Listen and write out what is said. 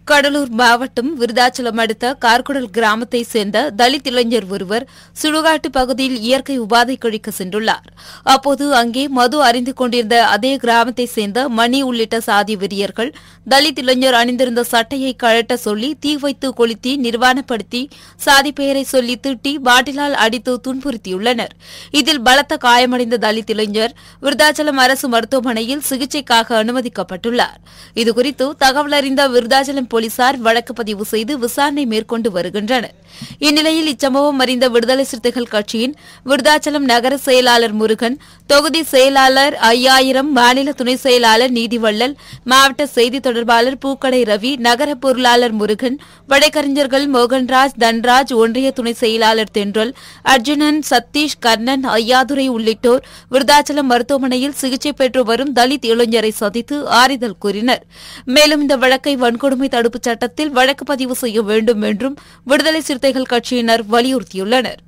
கடலூர் மாவட்டம் விருதாச்சலம் அடுத்த கார்குடல் கிராமத்தை சேர்ந்த தலித் இளைஞர் ஒருவர் சுடுகாட்டு பகுதியில் இயற்கை உபாதை கழிக்க சென்றுள்ளார் அப்போது அங்கே மது அறிந்து கொண்டிருந்த அதே கிராமத்தை சேர்ந்த மணி உள்ளிட்ட சாதி வெறியர்கள் தலித் இளைஞர் அணிந்திருந்த சட்டையை கழட்ட சொல்லி தீ வைத்து கொளுத்தி நிர்வாணப்படுத்தி சாதி பெயரை சொல்லி திட்டி பாட்டிலால் அடித்து துன்புறுத்தியுள்ளனர் இதில் பலத்த காயமடைந்த தலித் இளைஞர் விருதாச்சலம் அரசு மருத்துவமனையில் சிகிச்சைக்காக அனுமதிக்கப்பட்டுள்ளார் இதுகுறித்து தகவல் அறிந்த விருதாச்சலம் போலீசார் வழக்கு பதிவு செய்து விசாரணை மேற்கொண்டு வருகின்றனர் இந்நிலையில் இச்சம்பவம் அறிந்த விடுதலை சிறுத்தைகள் கட்சியின் விருதாச்சலம் நகர செயலாளர் முருகன் தொகுதி செயலாளர் ஐயாயிரம் மாநில துணை செயலாளர் நீதிவள்ளல் மாவட்ட செய்தி தொடர்பாளர் பூக்கடை ரவி நகர பொருளாளர் முருகன் வழக்கறிஞர்கள் மோகன்ராஜ் தன்ராஜ் ஒன்றிய துணை செயலாளர் தென்றல் அர்ஜுனன் சதீஷ் கர்ணன் ஐயாதுரை உள்ளிட்டோர் விருதாச்சலம் மருத்துவமனையில் சிகிச்சை பெற்று வரும் தலித் இளைஞரை சந்தித்து ஆறுதல் கூறினர் மேலும் இந்த வழக்கை வன்கொடுமை தடுப்புச் சட்டத்தில் வழக்கு பதிவு செய்ய வேண்டும் என்றும் விடுதலை சிறுத்தைகள் கட்சியினர் வலியுறுத்தியுள்ளனர்